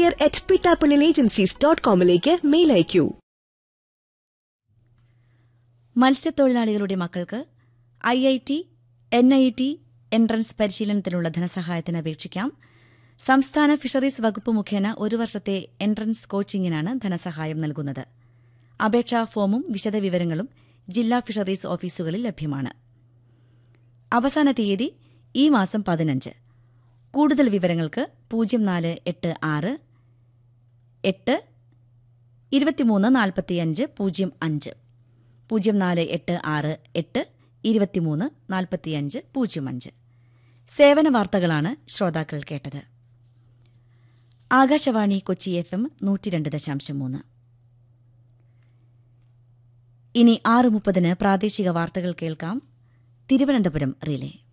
career at Pittappilly agencies dot കോമിലേക്ക് mail അയയ്ക്കൂ മത്സ്യത്തൊഴിലാളികളുടെ മക്കൾക്ക് I I T N I T entrance പരിശീലനത്തിനുള്ള ധനസഹായത്തിന് അപേക്ഷിക്കാം സംസ്ഥാന ഫിഷറീസ് വകുപ്പ് മുഖേന ഒരു വർഷത്തെ എൻട്രൻസ് കോച്ചിങ്ങിനാണ് ധനസഹായം നൽകുന്നത് അപേക്ഷാ ഫോമും വിശദവിവരങ്ങളും ജില്ലാ ഫിഷറീസ് ഓഫീസുകളിൽ ലഭ്യമാണ് അവസാന തീയതി ഈ മാസം പതിനഞ്ച് കൂടുതൽ വിവരങ്ങൾക്ക് പൂജ്യം നാല് എട്ട് ആറ് എട്ട് ഇരുപത്തിമൂന്ന് നാൽപ്പത്തിയഞ്ച് പൂജ്യം അഞ്ച് പൂജ്യം നാല് എട്ട് ആറ് എട്ട് ഇരുപത്തിമൂന്ന് നാൽപ്പത്തിയഞ്ച് പൂജ്യം അഞ്ച് സേവന വാർത്തകളാണ് ശ്രോതാക്കൾ കേട്ടത് ആകാശവാണി കൊച്ചി എഫ് എം നൂറ്റിരണ്ട് ദശാംശം മൂന്ന് ഇനി ആറ് മുപ്പതിന് പ്രാദേശിക വാർത്തകൾ കേൾക്കാം തിരുവനന്തപുരം റിലേ